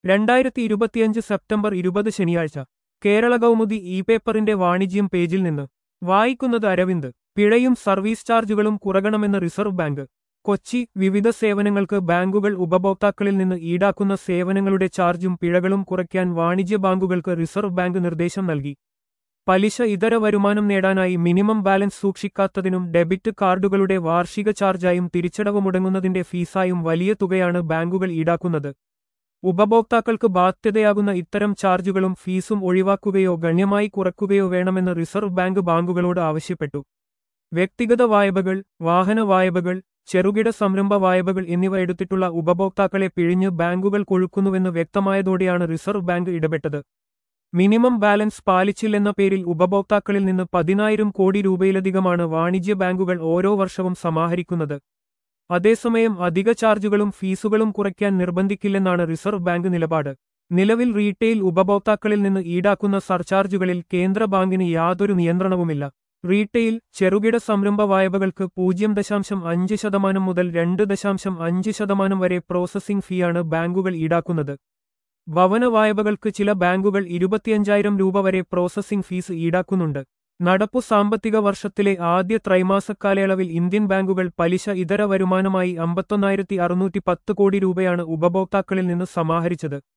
രണ്ടായിരത്തി ഇരുപത്തിയഞ്ച് സെപ്റ്റംബർ ഇരുപത് ശനിയാഴ്ച കേരള കൗമുദി ഇ പേപ്പറിന്റെ വാണിജ്യം പേജിൽ നിന്ന് വായിക്കുന്നത് അരവിന്ദ് പിഴയും സർവീസ് ചാർജുകളും കുറയണമെന്ന് റിസർവ് ബാങ്ക് കൊച്ചി വിവിധ സേവനങ്ങൾക്ക് ബാങ്കുകൾ ഉപഭോക്താക്കളിൽ നിന്ന് ഈടാക്കുന്ന സേവനങ്ങളുടെ ചാർജും പിഴകളും കുറയ്ക്കാൻ വാണിജ്യ ബാങ്കുകൾക്ക് റിസർവ് ബാങ്ക് നിർദ്ദേശം നൽകി പലിശ ഇതര വരുമാനം നേടാനായി മിനിമം ബാലൻസ് സൂക്ഷിക്കാത്തതിനും ഡെബിറ്റ് കാർഡുകളുടെ വാർഷിക ചാർജായും തിരിച്ചടവ് മുടങ്ങുന്നതിന്റെ ഫീസായും വലിയ തുകയാണ് ബാങ്കുകൾ ഈടാക്കുന്നത് ഉപഭോക്താക്കൾക്ക് ബാധ്യതയാകുന്ന ഇത്തരം ചാർജുകളും ഫീസും ഒഴിവാക്കുകയോ ഗണ്യമായി കുറയ്ക്കുകയോ വേണമെന്ന് റിസർവ് ബാങ്ക് ബാങ്കുകളോട് ആവശ്യപ്പെട്ടു വ്യക്തിഗത വായ്പകൾ വാഹന വായ്പകൾ ചെറുകിട സംരംഭ വായ്പകൾ എന്നിവ എടുത്തിട്ടുള്ള ഉപഭോക്താക്കളെ പിഴിഞ്ഞ് ബാങ്കുകൾ കൊഴുക്കുന്നുവെന്ന് വ്യക്തമായതോടെയാണ് റിസർവ് ബാങ്ക് ഇടപെട്ടത് മിനിമം ബാലൻസ് പാലിച്ചില്ലെന്ന പേരിൽ ഉപഭോക്താക്കളിൽ നിന്ന് പതിനായിരം കോടി രൂപയിലധികമാണ് വാണിജ്യ ബാങ്കുകൾ ഓരോ വർഷവും സമാഹരിക്കുന്നത് അതേസമയം അധിക ചാർജുകളും ഫീസുകളും കുറയ്ക്കാൻ നിർബന്ധിക്കില്ലെന്നാണ് റിസർവ് ബാങ്ക് നിലപാട് നിലവിൽ റീറ്റെയിൽ ഉപഭോക്താക്കളിൽ നിന്ന് ഈടാക്കുന്ന സർചാർജുകളിൽ കേന്ദ്ര ബാങ്കിന് യാതൊരു നിയന്ത്രണവുമില്ല റീറ്റെയിൽ ചെറുകിട സംരംഭ വായ്പകൾക്ക് പൂജ്യം ദശാംശം അഞ്ച് ശതമാനം മുതൽ രണ്ട് ദശാംശം അഞ്ച് ശതമാനം വരെ പ്രോസസ്സിംഗ് ഫീയാണ് ബാങ്കുകൾ ഈടാക്കുന്നത് ഭവന വായ്പകൾക്ക് ചില ബാങ്കുകൾ ഇരുപത്തിയഞ്ചായിരം രൂപ വരെ പ്രോസസ്സിംഗ് ഫീസ് ഈടാക്കുന്നുണ്ട് നടപ്പു സാമ്പത്തിക വർഷത്തിലെ ആദ്യ ത്രൈമാസ കാലയളവിൽ ഇന്ത്യൻ ബാങ്കുകൾ പലിശ ഇതര വരുമാനമായി അമ്പത്തൊന്നായിരത്തി അറുന്നൂറ്റി പത്ത് കോടി രൂപയാണ് ഉപഭോക്താക്കളിൽ നിന്ന് സമാഹരിച്ചത്